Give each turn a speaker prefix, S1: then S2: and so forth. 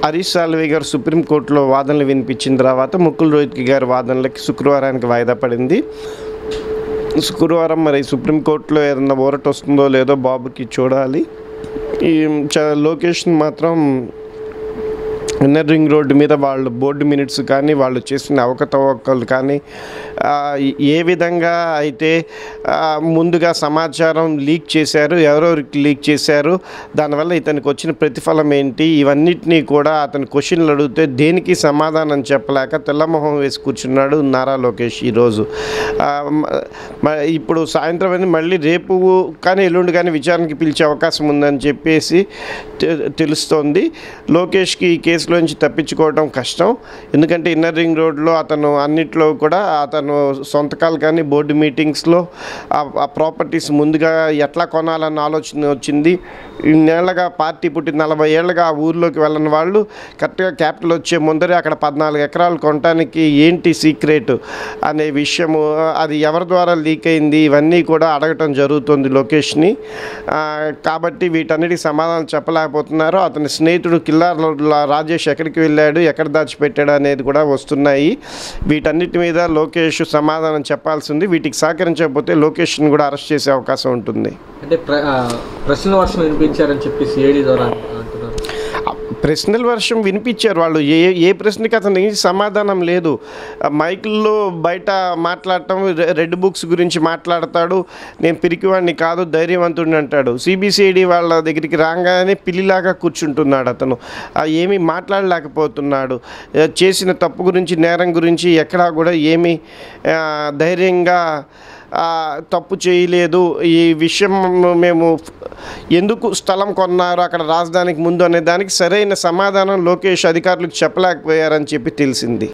S1: హరీష్ సాల్వే గారు సుప్రీంకోర్టులో వాదనలు వినిపించిన తర్వాత ముకుల్ రోహిత్కి గారి వాదనలకి శుక్రవారానికి వాయిదా పడింది శుక్రవారం మరి సుప్రీంకోర్టులో ఏదన్నా ఊరట వస్తుందో లేదో బాబుకి చూడాలి ఈ చ లొకేషన్ మాత్రం ఇన్నర్ రింగ్ రోడ్డు మీద వాళ్ళు బోర్డు మినిట్స్ కానీ వాళ్ళు చేసిన అవకతవకలు కానీ ఆ, ఏ విధంగా అయితే ఆ, ముందుగా సమాచారం లీక్ చేశారు ఎవరెవరికి లీక్ చేశారు దానివల్ల ఇతనికి వచ్చిన ప్రతిఫలం ఏంటి ఇవన్నిటినీ కూడా అతను క్వశ్చన్లు అడిగితే దేనికి సమాధానం చెప్పలేక తెల్లమొహం వేసి కూర్చున్నాడు నారా లోకేష్ ఈరోజు ఆ, మ- మ- ఇప్పుడు సాయంత్రం అని మళ్ళీ రేపు కానీ ఎల్లుండి కానీ విచారణకి పిలిచే అవకాశం ఉందని చెప్పేసి తె- తెలుస్తోంది లోకేష్కి ఈ కేసులోంచి తప్పించుకోవడం కష్టం ఎందుకంటే ఇన్నర్ రింగ్ రోడ్లో అతను అన్నిట్లో కూడా అతను సొంతకాలు కానీ బోర్డు మీటింగ్స్లో ఆ ప్రాపర్టీస్ ముందుగా ఎట్లా కొనాలన్న ఆలోచన వచ్చింది ఇన్నేళ్లగా పార్టీ పుట్టిన నలభై ఏళ్ళగా ఆ ఊర్లోకి వెళ్ళని వాళ్ళు కరెక్ట్గా క్యాపిటల్ వచ్చే ముందరే అక్కడ పద్నాలుగు ఎకరాలు కొనడానికి ఏంటి సీక్రెట్ అనే విషయము అది ఎవరి ద్వారా లీక్ అయింది ఇవన్నీ కూడా అడగటం జరుగుతుంది లోకేష్ని ఆ, కాబట్టి వీటన్నిటికి సమాధానం చెప్పలేకపోతున్నారు అతని స్నేహితుడు కిల్లార్ రాజేష్ ఎక్కడికి వెళ్ళాడు ఎక్కడ దాచిపెట్టాడు అనేది కూడా వస్తున్నాయి వీటన్నిటి మీద లోకేష్ సమాధానం చెప్పాల్సి ఉంది వీటికి సహకరించకపోతే లోకేష్ని కూడా అరెస్ట్ చేసే అవకాశం ఉంటుంది
S2: అంటే ప్ర ఆ, ప్రశ్నల వర్షం వినిపించారని చెప్పి సిఐడి ద్వారా అంటున్నారు
S1: ఆ ప్రశ్నల వర్షం వినిపించారు వాళ్ళు ఏ ఏ ప్రశ్నకి అతనికి సమాధానం లేదు ఆ మైకుల్లో బయట మాట్లాడటం రె- రెడ్ బుక్స్ గురించి మాట్లాడతాడు నేను పిరికివాడిని కాదు ధైర్యవంతుడిని అంటాడు సిబిసిఐడి వాళ్ళ దగ్గరికి రాగానే పిల్లిలాగా కూర్చుంటున్నాడు అతను ఆ ఏమీ మాట్లాడలేకపోతున్నాడు ఆ, చేసిన తప్పు గురించి నేరం గురించి ఎక్కడా కూడా ఏమీ ఆ, ధైర్యంగా ఆ, తప్పు చేయలేదు ఈ విషయం మేము ఎందుకు స్థలం కొన్నారు అక్కడ రాజధానికి ముందు అనే దానికి సరైన సమాధానం లోకేష్ అధికారులకు చెప్పలేకపోయారని చెప్పి తెలిసింది